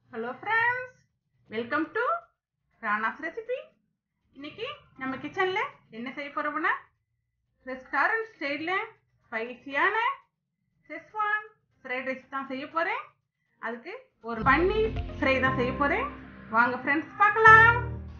hello friends welcome to Rana's recipe இன்னைக்கு நம்ம கிச்சனில் என்ன செய்ய போகிறோம்னா ரெஸ்டாரண்ட் ஸ்டைலில் ஸ்பைசியான செஸ்வான் ஃப்ரைட் ரைஸ் தான் செய்ய போகிறேன் அதுக்கு ஒரு பன்னீர் ஃப்ரை தான் செய்ய போகிறேன் வாங்க ஃப்ரெண்ட்ஸ் பார்க்கலாம்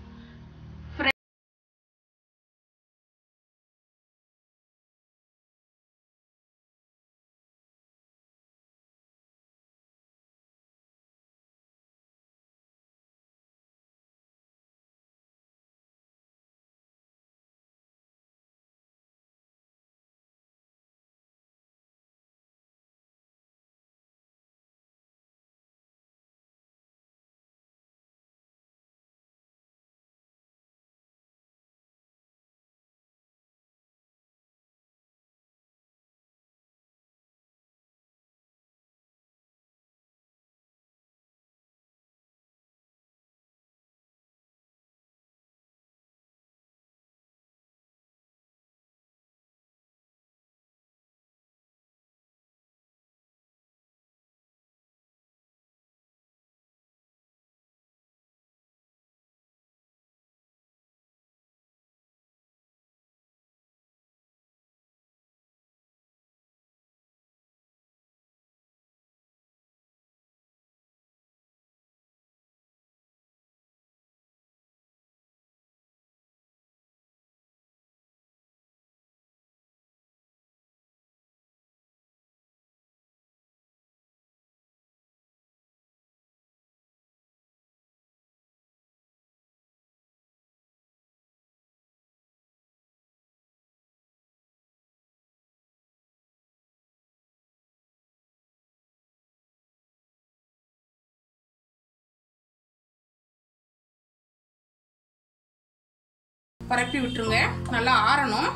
பரப்பி விட்டுருங்க நல்லா ஆறணும்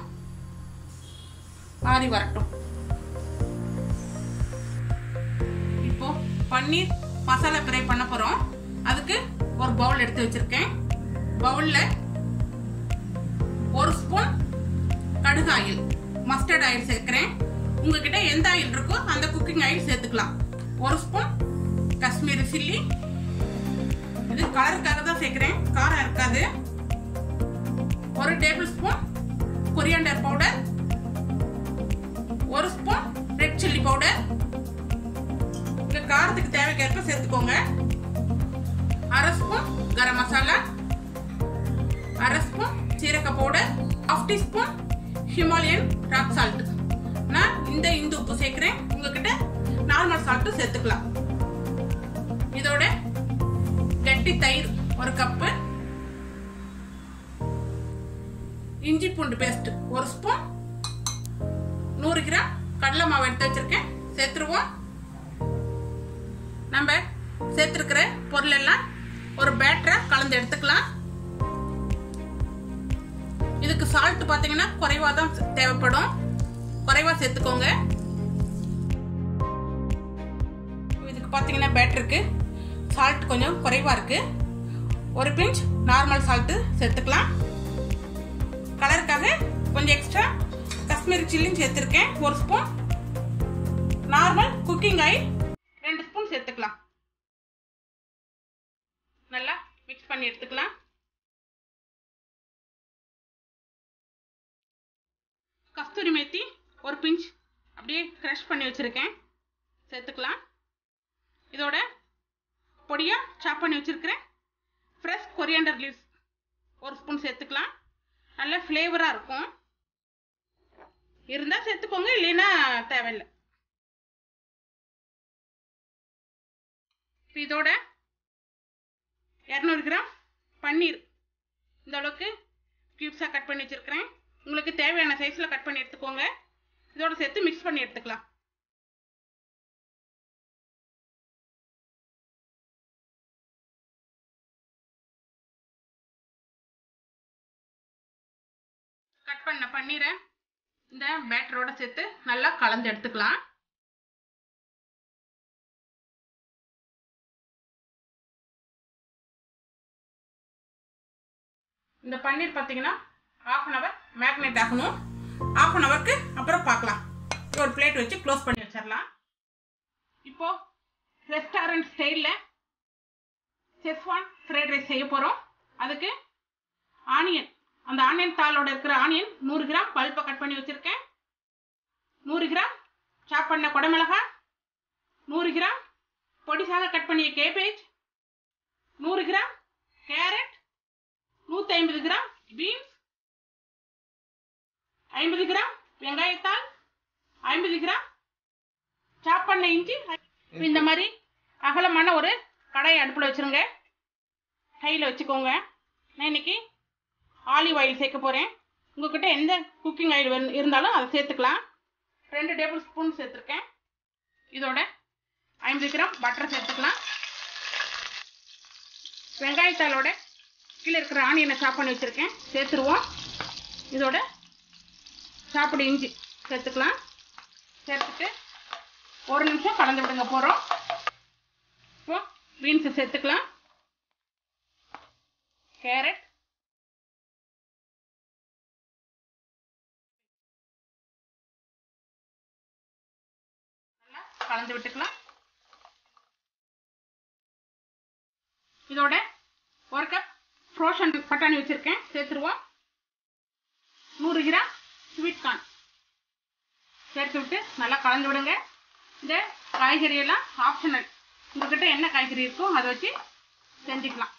ஆறி வரட்டும் இப்போ பன்னீர் மசாலா ஃப்ரை பண்ண போறோம் அதுக்கு ஒரு பவுல் எடுத்து வச்சிருக்கேன் பவுல்ல ஒரு ஸ்பூன் கடுகு ஆயில் மஸ்டர்ட் ஆயில் சேர்க்கிறேன் உங்ககிட்ட எந்த ஆயில் இருக்கோ அந்த குக்கிங் ஆயில் சேர்த்துக்கலாம் ஒரு ஸ்பூன் காஷ்மீரி சில்லி இது கலருக்காக தான் சேர்க்கிறேன் காரம் இருக்காது ஒரு டேபிள் ஸ்பூன் கொரியாண்டர் பவுடர் ஒரு ஸ்பூன் ரெட் சில்லி பவுடர் இந்த காரத்துக்கு தேவைக்கேற்ப சேர்த்துக்கோங்க அரை ஸ்பூன் கரம் மசாலா அரை ஸ்பூன் சீரக powder half teaspoon Himalayan rock salt நான் இந்த இந்து உப்பு சேர்க்கிறேன் உங்ககிட்ட நார்மல் சால்ட்டு சேர்த்துக்கலாம் இதோட கட்டி தயிர் ஒரு கப்பு இஞ்சி பூண்டு பேஸ்ட் ஒரு ஸ்பூன் நூறு கிராம் கடலை மாவு எடுத்து வச்சிருக்கேன் சேர்த்துருவோம் நம்ம சேர்த்துருக்கிற பொருள் எல்லாம் ஒரு பேட்டரை கலந்து எடுத்துக்கலாம் இதுக்கு சால்ட் பார்த்தீங்கன்னா குறைவா தான் தேவைப்படும் குறைவா சேர்த்துக்கோங்க இதுக்கு பார்த்தீங்கன்னா பேட்டருக்கு சால்ட் கொஞ்சம் குறைவா இருக்கு ஒரு பிஞ்ச் நார்மல் சால்ட்டு சேர்த்துக்கலாம் கலருக்காக கொஞ்சம் எக்ஸ்ட்ரா காஷ்மீரி சில்லியும் சேர்த்துருக்கேன் ஒரு ஸ்பூன் நார்மல் குக்கிங் ஆயில் ரெண்டு ஸ்பூன் சேர்த்துக்கலாம் நல்லா மிக்ஸ் பண்ணி எடுத்துக்கலாம் கஸ்தூரி மேத்தி ஒரு பிஞ்ச் அப்படியே க்ரஷ் பண்ணி வச்சுருக்கேன் சேர்த்துக்கலாம் இதோட பொடியாக சாப் பண்ணி வச்சுருக்கிறேன் ஃப்ரெஷ் கொரியாண்டர் லீவ்ஸ் ஒரு ஸ்பூன் சேர்த்துக்கலாம் நல்ல ஃப்ளேவராக இருக்கும் இருந்தால் சேர்த்துக்கோங்க இல்லைன்னா தேவையில்லை இப்போ இதோட இரநூறு கிராம் பன்னீர் இந்த அளவுக்கு க்யூப்ஸாக கட் பண்ணி வச்சுருக்கிறேன் உங்களுக்கு தேவையான சைஸில் கட் பண்ணி எடுத்துக்கோங்க இதோட சேர்த்து மிக்ஸ் பண்ணி எடுத்துக்கலாம் கட் பண்ண பன்னீரை இந்த பேட்டரோட சேர்த்து நல்லா கலந்து எடுத்துக்கலாம் இந்த பன்னீர் பார்த்தீங்கன்னா ஆஃப் அன் ஹவர் மேக்னேட் ஆகணும் ஆஃப் அன் ஹவருக்கு அப்புறம் பார்க்கலாம் ஒரு பிளேட் வச்சு க்ளோஸ் பண்ணி வச்சிடலாம் இப்போ ரெஸ்டாரண்ட் ஸ்டைலில் செஸ்வான் ஃப்ரைட் ரைஸ் செய்ய போகிறோம் அதுக்கு ஆனியன் அந்த ஆனியன் தாளோட இருக்கிற ஆனியன் நூறு கிராம் பல்ப்பை கட் பண்ணி வச்சுருக்கேன் நூறு கிராம் சாப் பண்ண குடமிளகாய் நூறு கிராம் பொடிசாக கட் பண்ணிய கேபேஜ் நூறு கிராம் கேரட் நூற்றி ஐம்பது கிராம் பீன்ஸ் ஐம்பது கிராம் வெங்காயத்தாள் ஐம்பது கிராம் சாப் பண்ண இஞ்சி இந்த மாதிரி அகலமான ஒரு கடாயை அடுப்பில் வச்சுருங்க கையில் வச்சுக்கோங்க நான் இன்னைக்கு ஆலிவ் ஆயில் சேர்க்க போகிறேன் உங்ககிட்ட எந்த குக்கிங் ஆயில் இருந்தாலும் அதை சேர்த்துக்கலாம் ரெண்டு டேபிள் ஸ்பூன் சேர்த்துருக்கேன் இதோட ஐம்பது கிராம் பட்டர் சேர்த்துக்கலாம் வெங்காயத்தாலோட கீழே இருக்கிற ஆனியனை சாப் பண்ணி வச்சுருக்கேன் சேர்த்துருவோம் இதோட சாப்பிடு இஞ்சி சேர்த்துக்கலாம் சேர்த்துட்டு ஒரு நிமிஷம் கலந்து விடுங்க போகிறோம் இப்போ பீன்ஸை சேர்த்துக்கலாம் கேரட் நல்லா கலந்து விட்டுக்கலாம் இதோட ஒரு கப் ஃப்ரோஷன் பட்டாணி வச்சுருக்கேன் சேர்த்துருவோம் நூறு கிராம் ஸ்வீட் கார்ன் சேர்த்து விட்டு நல்லா கலந்து விடுங்க இந்த காய்கறி எல்லாம் ஆப்ஷனல் உங்ககிட்ட என்ன காய்கறி இருக்கோ அதை வச்சு செஞ்சுக்கலாம்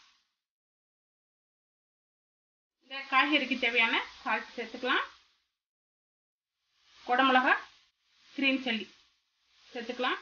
இந்த காய்கறிக்கு தேவையான சால்ட் சேர்த்துக்கலாம் குடமிளகா கிரீன் சில்லி சேர்த்துக்கலாம்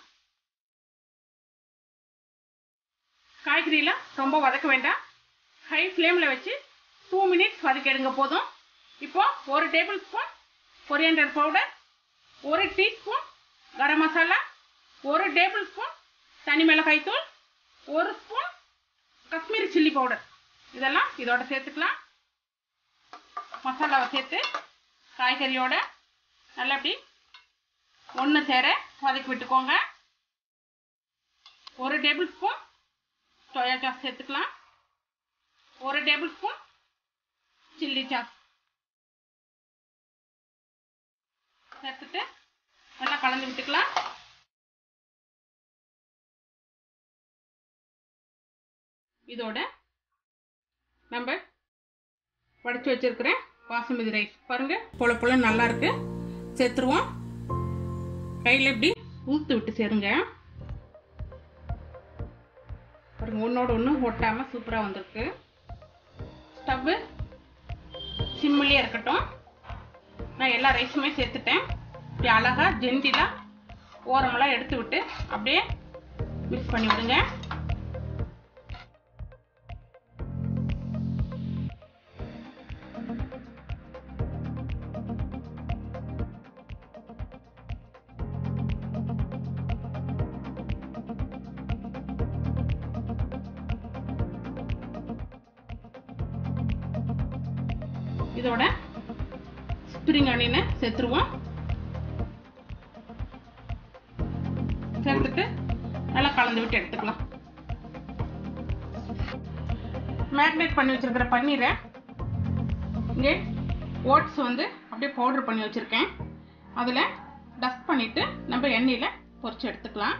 காய்கறியெல்லாம் ரொம்ப வதக்க வேண்டாம் ஹை ஃப்ளேமில் வச்சு டூ மினிட்ஸ் வதக்கிடுங்க போதும் இப்போ ஒரு டேபிள் ஸ்பூன் கொரியண்டர் பவுடர் ஒரு டீஸ்பூன் கரம் மசாலா ஒரு டேபிள் ஸ்பூன் தனி மிளகாய் தூள் ஒரு ஸ்பூன் காஷ்மீரி சில்லி பவுடர் இதெல்லாம் இதோட சேர்த்துக்கலாம் மசாலாவை சேர்த்து காய்கறியோட நல்லா இப்படி ஒன்று சேர வதக்கி விட்டுக்கோங்க ஒரு டேபிள் ஸ்பூன் சோயா சாஸ் சேர்த்துக்கலாம் ஒரு டேபிள் ஸ்பூன் சில்லி சாஸ் சேர்த்துட்டு நல்லா கலந்து விட்டுக்கலாம் இதோட நம்ம வடிச்சு வச்சிருக்கிறேன் பாசுமதி ரைஸ் பாருங்க பொல பொல நல்லா இருக்கு சேர்த்துருவோம் கையில் இப்படி ஊத்து விட்டு சேருங்க பாருங்க ஒன்னோட ஒன்று ஒட்டாமல் சூப்பராக வந்திருக்கு ஸ்டவ்வு சிம்மிலே இருக்கட்டும் நான் எல்லா ரைஸுமே சேர்த்துட்டேன் இப்படி அழகாக ஜென்டிலாக ஓரமெல்லாம் எடுத்து விட்டு அப்படியே மிக்ஸ் பண்ணி விடுங்க இதோட ஸ்ப்ரிங் ஆனியனை சேர்த்துருவோம் சேர்த்துட்டு நல்லா கலந்து விட்டு எடுத்துக்கலாம் மேரினேட் பண்ணி வச்சிருக்கிற பன்னீரை இங்கே ஓட்ஸ் வந்து அப்படியே பவுடர் பண்ணி வச்சுருக்கேன் அதில் டஸ்ட் பண்ணிவிட்டு நம்ம எண்ணெயில் பொரிச்சு எடுத்துக்கலாம்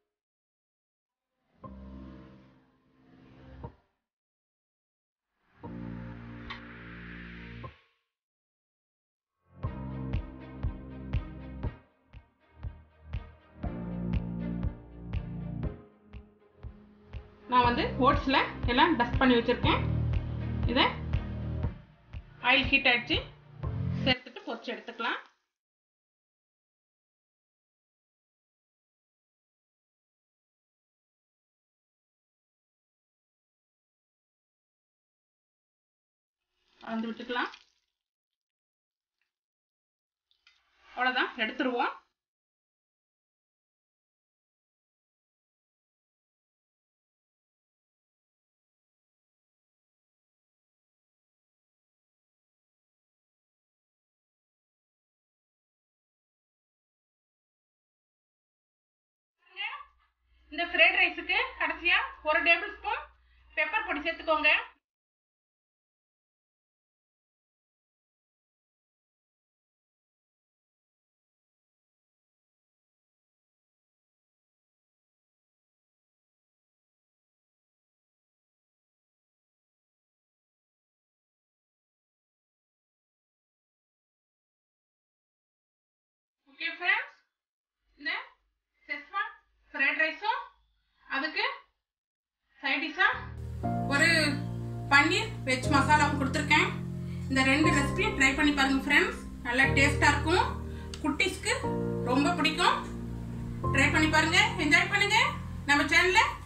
நான் வந்து ஓட்ஸில் எல்லாம் டஸ்ட் பண்ணி வச்சுருக்கேன் இதை ஆயில் ஹீட் ஆகிடுச்சு சேர்த்துட்டு பொரிச்சு எடுத்துக்கலாம் கலந்து விட்டுக்கலாம் அவ்வளோதான் எடுத்துருவோம் இந்த ஃப்ரைட் ரைஸுக்கு கடைசியா ஒரு டேபிள் ஸ்பூன் பெப்பர் பொடி சேர்த்துக்கோங்க ஓகே ஃப்ரெண்ட்ஸ் இந்த செஸ்வான் ஃப்ரைட் ரைஸும் அதுக்கு சைடிஷாக ஒரு பன்னீர் வெஜ் மசாலாவும் கொடுத்துருக்கேன் இந்த ரெண்டு ரெசிபியும் ட்ரை பண்ணி பாருங்க ஃப்ரெண்ட்ஸ் நல்லா டேஸ்டாக இருக்கும் குட்டீஸ்க்கு ரொம்ப பிடிக்கும் ட்ரை பண்ணி பாருங்க என்ஜாய் பண்ணுங்க நம்ம சேனலை